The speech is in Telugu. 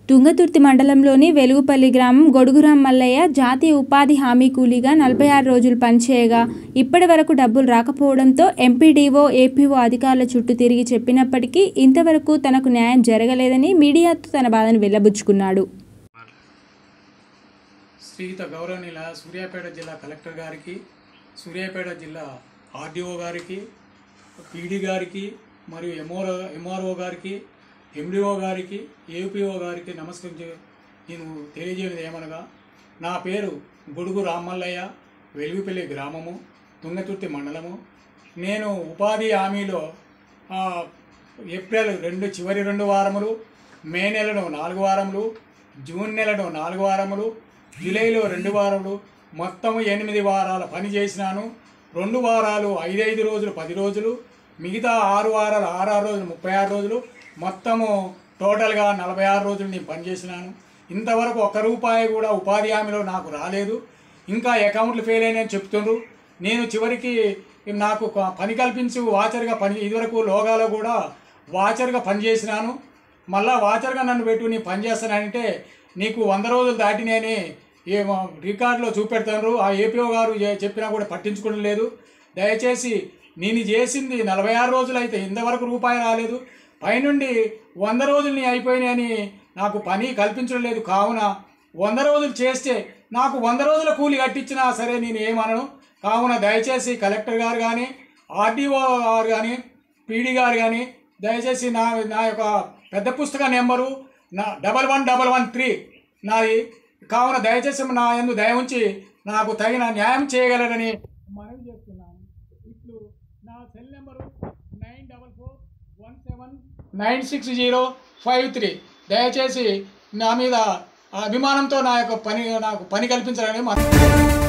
తుంగతుర్తి మండలంలోని వెలుగుపల్లి గ్రామం గొడుగురాం మల్లయ్య జాతీయ ఉపాధి హామీ కూలీగా నలభై ఆరు రోజులు పనిచేయగా ఇప్పటి వరకు డబ్బులు రాకపోవడంతో ఎంపీడీఓ ఏపీఓ అధికారుల చుట్టూ తిరిగి చెప్పినప్పటికీ ఇంతవరకు తనకు న్యాయం జరగలేదని మీడియాతో తన బాధను వెళ్ళబుచ్చుకున్నాడు శ్రీయుత గౌరవనీయుల సూర్యాపేట జిల్లా కలెక్టర్ గారికి సూర్యాపేట జిల్లా ఆర్డీఓ గారికి పీడీ గారికి మరియు ఎంఓ ఎంఆర్ఓ గారికి ఎండిఓ గారికి ఏపీఓ గారికి నమస్కరించి నేను తెలియజేయడం ఏమనగా నా పేరు గొడుగు రామల్లయ్య వెలుగుపల్లి గ్రామము తుంగతుర్తి మండలము నేను ఉపాధి హామీలో ఆ, ఏప్రిల్ రెండు చివరి రెండు వారములు మే నెలలో నాలుగు వారములు జూన్ నెలలో నాలుగు వారములు జూలైలో రెండు వారములు మొత్తము ఎనిమిది వారాల పని చేసినాను రెండు వారాలు ఐదైదు రోజులు పది రోజులు మిగతా ఆరు వారాలు ఆరు ఆరు రోజులు ముప్పై ఆరు రోజులు మొత్తము టోటల్గా నలభై ఆరు రోజులు నేను పనిచేసినాను ఇంతవరకు ఒక్క రూపాయి కూడా ఉపాధి హామీలో నాకు రాలేదు ఇంకా అకౌంట్లు ఫెయిల్ అయినాయని చెప్తుండ్రు నేను చివరికి నాకు ఒక పని కల్పించు వాచర్గా పని ఇదివరకు లోగాలో కూడా వాచర్గా పనిచేసినాను మళ్ళా వాచర్గా నన్ను పెట్టు నీ పని చేస్తానంటే నీకు వంద రోజులు దాటినాయని ఏమో రికార్డులో చూపెడతారు ఆ ఏపీఓ గారు ఏ- చెప్పినా కూడా పట్టించుకోవడం లేదు దయచేసి నేను చేసింది నలభై ఆరు రోజులు అయితే ఇంతవరకు రూపాయి రాలేదు పైనుండి వంద రోజులు నీ అయిపోయినాయని నాకు పని కల్పించడం లేదు కావున వంద రోజులు చేస్తే నాకు వంద రోజుల కూలి కట్టించినా సరే నేను ఏమనను కావున దయచేసి కలెక్టర్ గారు కానీ ఆర్డీఓ గారు కానీ పీడీ గారు కానీ దయచేసి నా నా యొక్క పెద్ద పుస్తక నెంబరు నా double one double one three నాది కావున దయచేసి నా ఎందు దయ ఉంచి నాకు తగిన న్యాయం చేయగలరని మనవి చేస్తున్నాను ఇట్లు నా cell number nine double four one seven nine six zero five three దయచేసి నా మీద అభిమానంతో నా యొక్క పని నాకు పని కల్పించాలని మన